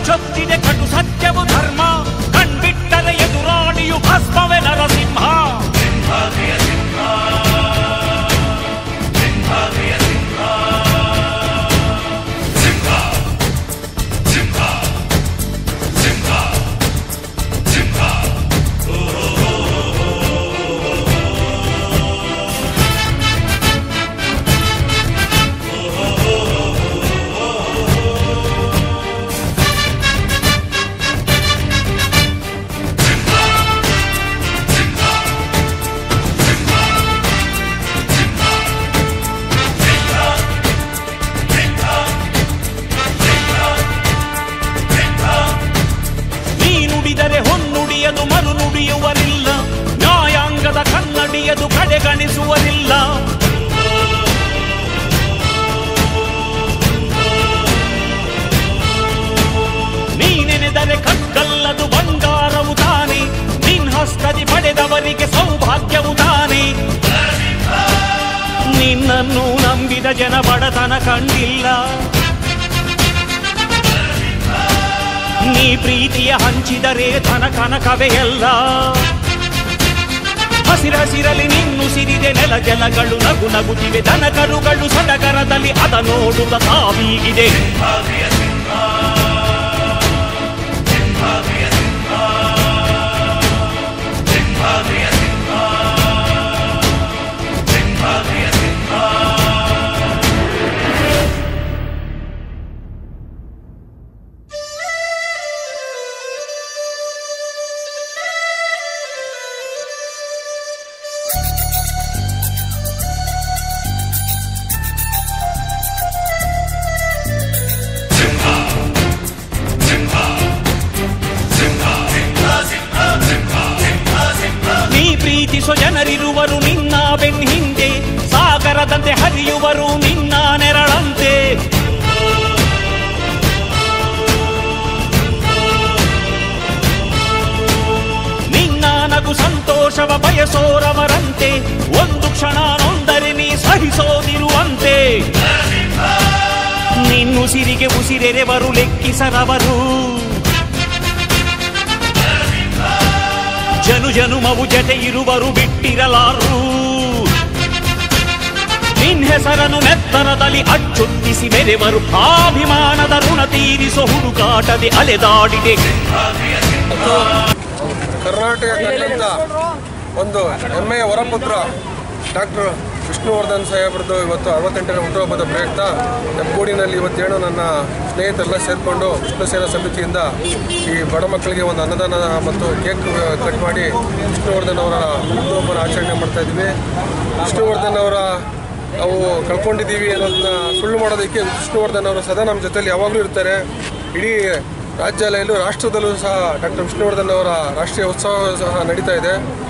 ಕಚ್ಚೊತ್ತಿದೆ ಕಟು ಸತ್ಯವು ಧರ್ಮ ಕಣ್ಬಿಟ್ಟರೆ ಎದುರಾಳಿಯು ಭಸ್ಮವೇ ನರಸಿಂಹ ನೀ ನುಡಿದರೆ ಹೊನ್ನುಡಿಯದು ಮರು ನುಡಿಯುವರಿಲ್ಲ ನ್ಯಾಯಾಂಗದ ಕನ್ನಡಿಯದು ಕಡೆಗಣಿಸುವರಿಲ್ಲ ನೀ ನೆನೆದರೆ ಕಗ್ಗಲ್ಲದು ಬಂಗಾರವು ತಾನೆ ನಿನ್ ಹಸ್ತದಿ ಪಡೆದವರಿಗೆ ಸೌಭಾಗ್ಯವು ತಾನೆ ನಿನ್ನನ್ನು ನಂಬಿದ ಜನ ಬಡತನ ಕಂಡಿಲ್ಲ ನೀ ಪ್ರೀತಿಯ ಹಂಚಿದರೆ ಧನ ಕನಕವೇ ಎಲ್ಲ ಹಸಿರಸಿರಲಿ ನಿನ್ನು ಸಿರಿದೆ ನೆಲ ಜಲಗಳು ನಗು ನಗುತ್ತಿವೆ ದನ ಕರುಗಳು ಸಡಗರದಲ್ಲಿ ಅದ ನೋಡುತ್ತ ತಾವೀಗಿದೆ ನೀ ಪ್ರೀತಿಸೋ ಜನರಿರುವರು ನಿನ್ನ ಬೆನ್ ಹಿಂದೆ ಸಾಗರದಂತೆ ಹರಿಯುವರು ನಿನ್ನ ನೆರಳಂತೆ ನಿನ್ನ ನಗು ಸಂತೋಷವ ಬಯಸೋರವರಂತೆ ಒಂದು ಕ್ಷಣ ನೊಂದರೆ ನೀ ಸಹಿಸೋದಿರುವಂತೆ ನಿನ್ನುಸಿರಿಗೆ ಉಸಿರೆರೆವರು ಲೆಕ್ಕಿಸರವರು ಜನು ಜನುಮವು ಜತೆ ಇರುವರು ಬಿಟ್ಟಿರಲಾರು ನಿನ್ ಹೆಸರನ್ನು ನೆತ್ತರದಲ್ಲಿ ಅಚ್ಚೊತ್ತಿಸಿ ಬೆರೆವರು ಆಭಿಮಾನದ ಋಣ ತೀರಿಸೋ ಹುಡುಕಾಟದೆ ಅಲೆದಾಡಿದೆ ಕರ್ನಾಟಕದಾದ್ಯಂತ ಒಂದು ಹೆಮ್ಮೆಯ ವರಪುತ್ರ ಡಾಕ್ಟರ್ ವಿಷ್ಣುವರ್ಧನ್ ಸಾಹೇಬ್ರದ್ದು ಇವತ್ತು ಅರವತ್ತೆಂಟನೇ ಹುಟ್ಟುಹಬ್ಬದ ಪ್ರಯುಕ್ತ ಹೆಬ್ಬೂಡಿನಲ್ಲಿ ಇವತ್ತೇನು ನನ್ನ ಸ್ನೇಹಿತರೆಲ್ಲ ಸೇರಿಕೊಂಡು ವಿಷ್ಣು ಸೇನಾ ಸಮಿತಿಯಿಂದ ಈ ಬಡ ಮಕ್ಕಳಿಗೆ ಒಂದು ಅನ್ನದಾನ ಮತ್ತು ಕೇಕ್ ಕಟ್ ಮಾಡಿ ವಿಷ್ಣುವರ್ಧನ್ ಅವರ ಹುಟ್ಟುಹಬ್ಬನ ಆಚರಣೆ ಮಾಡ್ತಾ ಇದ್ವಿ ವಿಷ್ಣುವರ್ಧನ್ ಅವರ ನಾವು ಕಳ್ಕೊಂಡಿದ್ದೀವಿ ಅನ್ನೋದನ್ನ ಸುಳ್ಳು ಮಾಡೋದಕ್ಕೆ ವಿಷ್ಣುವರ್ಧನ್ ಅವರು ಸದಾ ನಮ್ಮ ಜೊತೆಲಿ ಯಾವಾಗಲೂ ಇರ್ತಾರೆ ಇಡೀ ರಾಜ್ಯಾಲಯಲ್ಲೂ ರಾಷ್ಟ್ರದಲ್ಲೂ ಸಹ ಡಾಕ್ಟರ್ ವಿಷ್ಣುವರ್ಧನ್ ಅವರ ರಾಷ್ಟ್ರೀಯ ಉತ್ಸವ ಸಹ ನಡೀತಾ ಇದೆ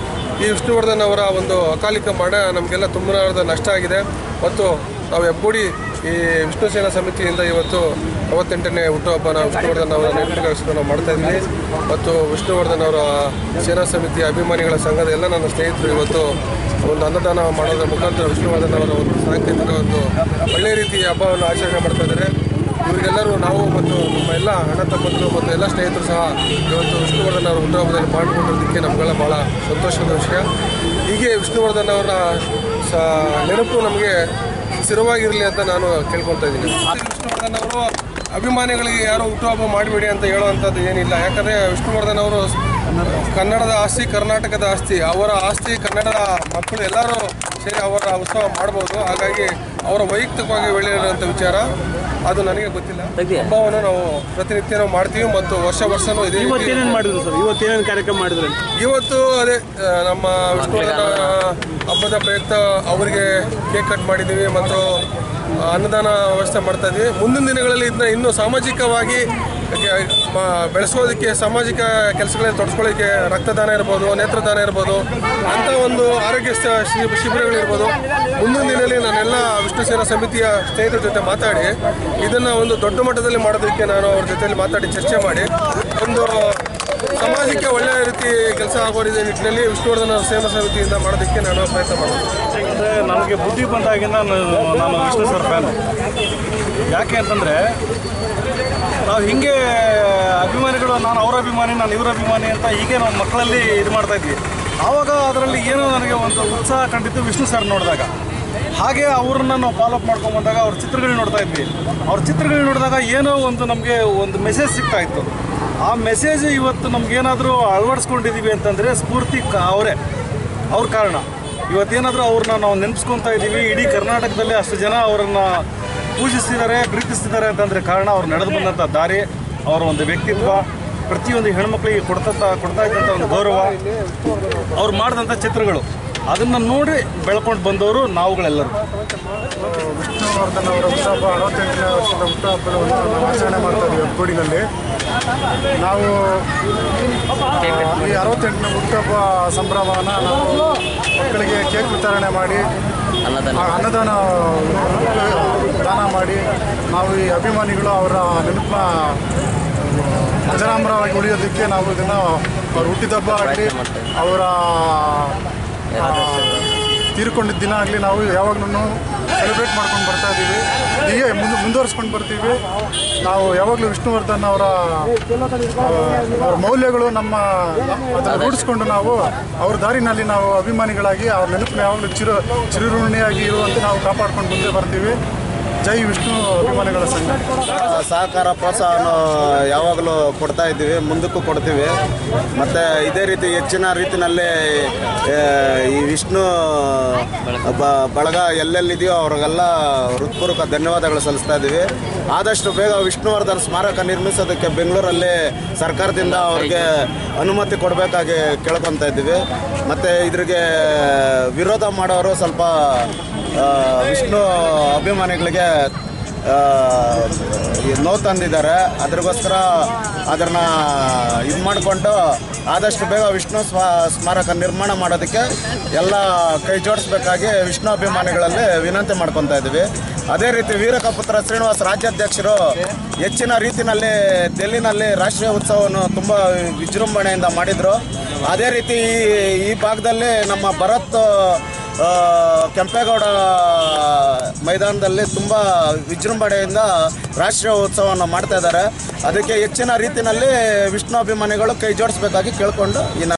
ಈ ವಿಷ್ಣುವರ್ಧನ್ ಅವರ ಒಂದು ಅಕಾಲಿಕ ಮರಣ ನಮಗೆಲ್ಲ ತುಂಬಲಾರದ ನಷ್ಟ ಆಗಿದೆ ಮತ್ತು ನಾವು ಹೆಬ್ಬೂಡಿ ಈ ವಿಷ್ಣು ಸೇನಾ ಸಮಿತಿಯಿಂದ ಇವತ್ತು ಅರವತ್ತೆಂಟನೇ ಹುಟ್ಟುಹಬ್ಬನ ವಿಷ್ಣುವರ್ಧನ್ ಅವರ ನೆನಪಿಗೋಸ್ಕರ ನಾವು ಮಾಡ್ತಾ ಇದ್ವಿ ಮತ್ತು ವಿಷ್ಣುವರ್ಧನ್ ಅವರ ಸೇನಾ ಸಮಿತಿಯ ಅಭಿಮಾನಿಗಳ ಸಂಘದ ಎಲ್ಲ ನನ್ನ ಸ್ನೇಹಿತರು ಇವತ್ತು ಒಂದು ಅನ್ನದಾನ ಮಾಡೋದ್ರ ಮುಖಾಂತರ ವಿಷ್ಣುವರ್ಧನ್ ಅವರ ಒಂದು ಸಾಂಕೇತಿಕ ಒಂದು ಒಳ್ಳೆಯ ರೀತಿಯ ಹಬ್ಬವನ್ನು ಆಚರಣೆ ಮಾಡ್ತಾ ಇದ್ದಾರೆ ಇವರಿಗೆಲ್ಲರೂ ನಾವು ಮತ್ತು ನಮ್ಮ ಎಲ್ಲ ಅಣ್ಣ ತಮ್ಮಂದರು ಮತ್ತು ಎಲ್ಲ ಸ್ನೇಹಿತರು ಸಹ ಇವತ್ತು ವಿಷ್ಣುವರ್ಧನ್ ಅವರ ಹುಟ್ಟುಹಬ್ಬದಲ್ಲಿ ಪಾಲ್ಗೊಂಡಿದ್ದಕ್ಕೆ ನಮಗೆಲ್ಲ ಭಾಳ ಸಂತೋಷದ ವಿಷಯ ಹೀಗೆ ವಿಷ್ಣುವರ್ಧನ್ ಅವರ ಸ ನೆನಪು ನಮಗೆ ಸ್ಥಿರವಾಗಿರಲಿ ಅಂತ ನಾನು ಕೇಳ್ಕೊತಾ ಇದ್ದೀನಿ ವಿಷ್ಣುವರ್ಧನ್ ಅವರು ಅಭಿಮಾನಿಗಳಿಗೆ ಯಾರು ಹುಟ್ಟುಹಬ್ಬ ಮಾಡಬೇಡಿ ಅಂತ ಹೇಳುವಂಥದ್ದು ಏನಿಲ್ಲ ಯಾಕಂದರೆ ವಿಷ್ಣುವರ್ಧನ್ ಅವರು ಕನ್ನಡದ ಆಸ್ತಿ ಕರ್ನಾಟಕದ ಆಸ್ತಿ ಅವರ ಆಸ್ತಿ ಕನ್ನಡದ ಮಕ್ಕಳು ಎಲ್ಲರೂ ಸೇರಿ ಅವರ ಉತ್ಸವ ಮಾಡ್ಬೋದು ಹಾಗಾಗಿ ಅವರ ವೈಯಕ್ತಿಕವಾಗಿ ಒಳ್ಳೆಯದಂಥ ವಿಚಾರ ಅದು ನನಗೆ ಗೊತ್ತಿಲ್ಲ ಹಬ್ಬವನ್ನು ನಾವು ಪ್ರತಿನಿತ್ಯ ನಾವು ಮಾಡ್ತೀವಿ ಮತ್ತು ವರ್ಷ ವರ್ಷನೂ ಇದೇ ರೀತಿ- ಇವತ್ತೇನೇನು ಮಾಡಿದ್ರು ಸರ್ ಇವತ್ತೇನೇನು ಕಾರ್ಯಕ್ರಮ ಮಾಡಿದ್ರು ಇವತ್ತು ಅದೇ ಆ, ನಮ್ಮ ವಿಷ್ಣುವರ್ಧನ ಹಬ್ಬದ ಪ್ರಯುಕ್ತ ಅವರಿಗೆ ಕೇಕ್ ಕಟ್ ಮಾಡಿದ್ದೀವಿ ಮತ್ತು ಆ, ಅನ್ನದಾನ ವ್ಯವಸ್ಥೆ ಮಾಡ್ತಾ ಇದ್ವಿ ಮುಂದಿನ ದಿನಗಳಲ್ಲಿ ಇದನ್ನ ಇನ್ನೂ ಸಾಮಾಜಿಕವಾಗಿ ಕೆ- ಮ- ಬೆಳೆಸೋದಕ್ಕೆ ಸಾಮಾಜಿಕ ಕೆಲಸಗಳಲ್ಲಿ ತೊಡಸ್ಕೊಳ್ಳೋಕ್ಕೆ ರಕ್ತದಾನ ಇರ್ಬೋದು ನೇತ್ರದಾನ ಇರ್ಬೋದು ಅಂಥ ಒಂದು ಆರೋಗ್ಯ ಸ- ಶಿ- ಶಿಬಿರಗಳಿರ್ಬೋದು ಮುಂದಿನ ದಿನದಲ್ಲಿ ನಾನೆಲ್ಲ ವಿಷ್ಣು ಸೇನಾ ಸಮಿತಿಯ ಸ್ನೇಹಿತರ ಜೊತೆ ಮಾತಾಡಿ ಇದನ್ನು ಒಂದು ದೊಡ್ಡ ಮಟ್ಟದಲ್ಲಿ ಮಾಡೋದಕ್ಕೆ ನಾನು ಅವ್ರ ಜೊತೆಯಲ್ಲಿ ಮಾತಾಡಿ ಚರ್ಚೆ ಮಾಡಿ ಒಂದು ಸಮಾಜಕ್ಕೆ ಒಳ್ಳೆಯ ರೀತಿ ಕೆಲಸ ಆಗೋ ರೀತಿ ನಿಟ್ಟಿನಲ್ಲಿ ವಿಷ್ಣುವರ್ಧನ ಸೇನಾ ಸಮಿತಿಯಿಂದ ಮಾಡೋದಕ್ಕೆ ನಾನು ಪ್ರಯತ್ನ ಮಾಡ್ತೀನಿ ಅಂದರೆ ನನಗೆ ಬುದ್ಧಿ ಬಂದಾಗಿಂದ ನಾನು ನಾನು ವಿಷ್ಣು ಸರ್ ಫ್ಯಾನು ಯಾಕೆ ಅಂತಂದರೆ ನಾವು ಹಿಂಗೆ ಅಭಿಮಾನಿಗಳು ನಾನು ಅವ್ರ ಅಭಿಮಾನಿ ನಾನು ಇವ್ರ ಅಭಿಮಾನಿ ಅಂತ ಹೀಗೆ ನಾವು ಮಕ್ಕಳಲ್ಲಿ ಇದು ಮಾಡ್ತಾ ಇದ್ವಿ ಆವಾಗ ಅದರಲ್ಲಿ ಏನೋ ನನಗೆ ಒಂದು ಉತ್ಸಾಹ ಕಂಡಿತ್ತು ವಿಷ್ಣು ಸರ್ ನೋಡಿದಾಗ ಹಾಗೆ ಅವ್ರನ್ನ ನಾವು ಫಾಲೋಅಪ್ ಮಾಡ್ಕೊಂಡು ಬಂದಾಗ ಅವ್ರ ಚಿತ್ರಗಳು ನೋಡ್ತಾ ಇದ್ವಿ ಅವ್ರ ಚಿತ್ರಗಳು ನೋಡಿದಾಗ ಏನೋ ಒಂದು ನಮಗೆ ಒಂದು ಮೆಸೇಜ್ ಸಿಗ್ತಾ ಇತ್ತು ಆ ಮೆಸೇಜ್ ಇವತ್ತು ನಮ್ಗೇನಾದರೂ ಅಳವಡಿಸ್ಕೊಂಡಿದ್ದೀವಿ ಅಂತಂದರೆ ಸ್ಫೂರ್ತಿ ಕ ಅವರೇ ಅವ್ರ ಕಾರಣ ಇವತ್ತೇನಾದರೂ ಅವ್ರನ್ನ ನಾವು ನೆನೆಸ್ಕೊತಾ ಇದ್ದೀವಿ ಇಡೀ ಕರ್ನಾಟಕದಲ್ಲಿ ಅಷ್ಟು ಜನ ಅವರನ್ನು ಪೂಜಿಸ್ತಿದ್ದಾರೆ ಪ್ರೀತಿಸ್ತಿದ್ದಾರೆ ಅಂತಂದರೆ ಕಾರಣ ಅವ್ರು ನಡೆದು ಬಂದಂಥ ದಾರಿ ಅವರ ಒಂದು ವ್ಯಕ್ತಿತ್ವ ಪ್ರತಿಯೊಂದು ಹೆಣ್ಮಕ್ಳಿಗೆ ಕೊಡ್ತಂಥ ಕೊಡ್ತಾ ಇದ್ದಂಥ ಒಂದು ಗೌರವ ಅವ್ರು ಮಾಡಿದಂಥ ಚಿತ್ರಗಳು ಅದನ್ನು ನೋಡಿ ಬೆಳ್ಕೊಂಡು ಬಂದವರು ನಾವುಗಳೆಲ್ಲರೂ ವಿಷ್ಣುವರ್ಧನ್ ಅವರ ಹುಟ್ಟುಹಬ್ಬ ಅರವತ್ತೆಂಟನೇ ವರ್ಷದ ಹುಟ್ಟುಹಬ್ಬವನ್ನು ನಾವು ಆಚರಣೆ ಮಾಡ್ತಾ ಇದ್ದೀವಿ ಹೆಬ್ಬಗೋಡಿನಲ್ಲಿ ನಾವು ಆ, ಈ ಅರವತ್ತೆಂಟನೇ ಹುಟ್ಟುಹಬ್ಬ ಸಂಭ್ರಮವನ್ನು ನಾವು ಮಕ್ಕಳಿಗೆ ಕೇಕ್ ವಿತರಣೆ ಮಾಡಿ ಆ, ಅನ್ನದಾನ ದಾನ ಮಾಡಿ ನಾವು ಈ ಅಭಿಮಾನಿಗಳು ಅವರ ನೆನಪನ್ನ ಅಜರಾಮರವಾಗಿ ಉಳಿಯೋದಕ್ಕೆ ನಾವು ಇದನ್ನು ಅವ್ರ ಹುಟ್ಟಿದಬ್ಬ ಆಗಲಿ ಅವರ ಆ, ತೀರ್ಕೊಂಡಿದ್ದ ದಿನ ಆಗಲಿ ನಾವು ಯಾವಾಗಲೂ ಸೆಲೆಬ್ರೇಟ್ ಮಾಡ್ಕೊಂಡು ಬರ್ತಾ ಇದ್ದೀವಿ ಹೀಗೆ ಮುಂದೆ ಮುಂದುವರಿಸ್ಕೊಂಡು ಬರ್ತೀವಿ ನಾವು ಯಾವಾಗಲೂ ವಿಷ್ಣುವರ್ಧನ್ ಅವರ ಆ, ಅವರ ಮೌಲ್ಯಗಳು ನಮ್ಮ ಅದನ್ನು ರೂಢಿಸ್ಕೊಂಡು ನಾವು ಅವ್ರ ದಾರಿನಲ್ಲಿ ನಾವು ಅಭಿಮಾನಿಗಳಾಗಿ ಅವ್ರ ನೆನಪನ್ನ ಯಾವಾಗಲೂ ಚಿರು ಚಿರುಋಣಿಯಾಗಿ ಇರುವಂತೆ ನಾವು ಕಾಪಾಡ್ಕೊಂಡು ಮುಂದೆ ಬರ್ತೀವಿ ಜೈ ವಿಷ್ಣು ಅಭಿಮಾನಿಗಳ ಸಂಘ ಸಹಕಾರ ಪ್ರೋತ್ಸಾಹವನ್ನು ಯಾವಾಗಲೂ ಕೊಡ್ತಾ ಇದ್ದೀವಿ ಮುಂದಕ್ಕೂ ಕೊಡ್ತೀವಿ ಮತ್ತು ಇದೇ ರೀತಿ ಹೆಚ್ಚಿನ ರೀತಿಯಲ್ಲಿ ಆ, ಈ ವಿಷ್ಣು ಬ ಬಳಗ ಎಲ್ಲೆಲ್ಲಿದೆಯೋ ಅವ್ರಿಗೆಲ್ಲ ಹೃತ್ಪೂರ್ವಕ ಧನ್ಯವಾದಗಳು ಸಲ್ಲಿಸ್ತಾ ಇದ್ದೀವಿ ಆದಷ್ಟು ಬೇಗ ವಿಷ್ಣುವರ್ಧನ್ ಸ್ಮಾರಕ ನಿರ್ಮಿಸೋದಕ್ಕೆ ಬೆಂಗಳೂರಲ್ಲಿ ಸರ್ಕಾರದಿಂದ ಅವ್ರಿಗೆ ಅನುಮತಿ ಕೊಡಬೇಕಾಗಿ ಕೇಳ್ಕೊತಾ ಇದ್ದೀವಿ ಮತ್ತು ಇದ್ರಿಗೆ ವಿರೋಧ ಮಾಡೋರು ಸ್ವಲ್ಪ ಆ, ವಿಷ್ಣು ಅಭಿಮಾನಿಗಳಿಗೆ ಆ, ಈ ನೋವು ತಂದಿದ್ದಾರೆ ಅದ್ರಗೋಸ್ಕರ ಅದನ್ನು ಇದು ಮಾಡಿಕೊಂಡು ಆದಷ್ಟು ಬೇಗ ವಿಷ್ಣು ಸ್ವ ಸ್ಮಾರಕ ನಿರ್ಮಾಣ ಮಾಡೋದಕ್ಕೆ ಎಲ್ಲ ಕೈ ಜೋಡಿಸ್ಬೇಕಾಗಿ ವಿಷ್ಣು ಅಭಿಮಾನಿಗಳಲ್ಲಿ ವಿನಂತಿ ಮಾಡ್ಕೊತಾ ಇದ್ದೀವಿ ಅದೇ ರೀತಿ ವೀರಕಪುತ್ರ ಶ್ರೀನಿವಾಸ್ ರಾಜ್ಯಾಧ್ಯಕ್ಷರು ಹೆಚ್ಚಿನ ರೀತಿಯಲ್ಲಿ ಡೆಲ್ಲಿನಲ್ಲಿ ರಾಷ್ಟ್ರೀಯ ಉತ್ಸವವನ್ನು ತುಂಬ ವಿಜೃಂಭಣೆಯಿಂದ ಮಾಡಿದರು ಅದೇ ರೀತಿ ಈ- ಈ ಭಾಗದಲ್ಲಿ ನಮ್ಮ ಭರತ್ ಆ, ಕೆಂಪೇಗೌಡ ಮೈದಾನದಲ್ಲಿ ತುಂಬ ವಿಜೃಂಭಣೆಯಿಂದ ರಾಷ್ಟ್ರೀಯ ಉತ್ಸವವನ್ನು ಮಾಡ್ತಾ ಇದ್ದಾರೆ ಅದಕ್ಕೆ ಹೆಚ್ಚಿನ ರೀತಿಯಲ್ಲಿ ವಿಷ್ಣು ಅಭಿಮಾನಿಗಳು ಕೈ ಜೋಡಿಸ್ಬೇಕಾಗಿ ಕೇಳಿಕೊಂಡು ಈ ನನ್ನ